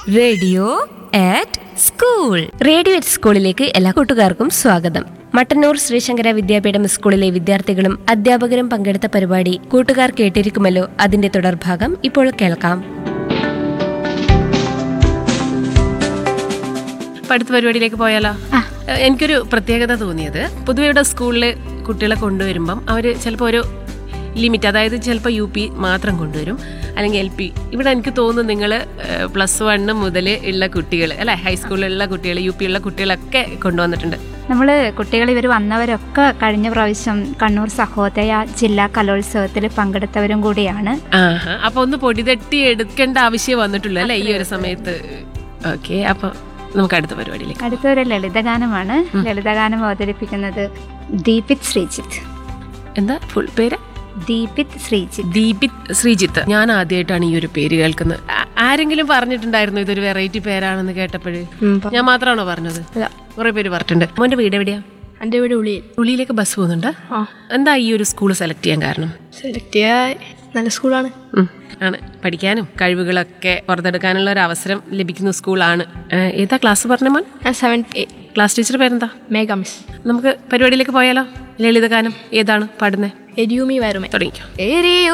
radio at school radio at സ്കൂളിലേക്ക് എല്ലാ കൂട്ടുകാർക്കും സ്വാഗതം മട്ടന്നൂർ ശ്രീശങ്കര വിദ്യാപീഠം സ്കൂളിലെ വിദ്യാർത്ഥികളും അധ്യാപകരും പങ്കെടുത്ത പരിപാടി കൂട്ടുകാർ കേട്ടിരിക്കുമല്ലോ അതിന്റെ തുടർഭാഗം ഇപ്പോൾ കേൾക്കാം ഇപ്പൊ അടുത്ത പരിപാടിയിലേക്ക് പോയാലോ ഏഹ് എനിക്കൊരു പ്രത്യേകത തോന്നിയത് പൊതുവെ ഇവിടെ സ്കൂളിൽ കുട്ടികളെ കൊണ്ടുവരുമ്പം അവർ ചിലപ്പോൾ ഒരു ലിമിറ്റ് അതായത് ചിലപ്പോൾ യു പി മാത്രം കൊണ്ടുവരും അല്ലെങ്കിൽ എൽ പി ഇവിടെ എനിക്ക് തോന്നുന്നു നിങ്ങൾ പ്ലസ് വണ്ണ് മുതൽ ഉള്ള കുട്ടികൾ അല്ലെ ഹൈസ്കൂളിലുള്ള കുട്ടികൾ യു പി ഉള്ള കുട്ടികളൊക്കെ കൊണ്ടുവന്നിട്ടുണ്ട് നമ്മൾ കുട്ടികൾ ഇവർ വന്നവരൊക്കെ കഴിഞ്ഞ പ്രാവശ്യം കണ്ണൂർ സഹോദയ ജില്ലാ കലോത്സവത്തിൽ പങ്കെടുത്തവരും കൂടിയാണ് ആഹാ അപ്പൊ ഒന്ന് പൊടിതട്ടി എടുക്കേണ്ട ആവശ്യം വന്നിട്ടുള്ളൂ അല്ലെ ഈ ഒരു സമയത്ത് ഓക്കെ അപ്പൊ നമുക്ക് അടുത്ത പരിപാടിയിലേക്ക് അടുത്തൊരു ലളിതഗാനമാണ് ലളിതഗാനം അവതരിപ്പിക്കുന്നത് ദീപിത് ശ്രീജിത്ത് എന്താ ഫുൾ പേര് ദീപിത് ശ്രീജിത്ത് ദീപിത് ശ്രീജിത്ത് ഞാൻ ആദ്യമായിട്ടാണ് ഈ ഒരു പേര് കേൾക്കുന്നത് ആ- ആരെങ്കിലും പറഞ്ഞിട്ടുണ്ടായിരുന്നു ഇതൊരു വെറൈറ്റി പേരാണെന്ന് കേട്ടപ്പോഴ് ഞാൻ മാത്രമാണോ പറഞ്ഞത് കുറെ പേര് പറഞ്ഞിട്ടുണ്ട് മോന്റെ വീട് എവിടെയാ എൻ്റെ വീട് ഉള്ളിൽ ഉള്ളിയിലേക്ക് ബസ് പോകുന്നുണ്ട് എന്താ ഈ ഒരു സ്കൂൾ സെലക്ട് ചെയ്യാൻ കാരണം സെലക്ട് ചെയ്യാൻ നല്ല സ്കൂളാണ് ഉം, ആണ് പഠിക്കാനും കഴിവുകളൊക്കെ പുറത്തെടുക്കാനുള്ള ഒരു അവസരം ലഭിക്കുന്ന സ്കൂളാണ് ഏഹ്, ഏതാ ക്ലാസ് പറഞ്ഞ മോൻ ഞാൻ സെവൻ ക്ലാസ് ടീച്ചർ പേരെന്താ മേഘ മിസ് നമുക്ക് പരിപാടിയിലേക്ക് പോയാലോ ലളിതഗാനം ഏതാണ് പാടുന്നത് എരിയുമി വരുമേ തുടങ്ങിക്കോ എരിയു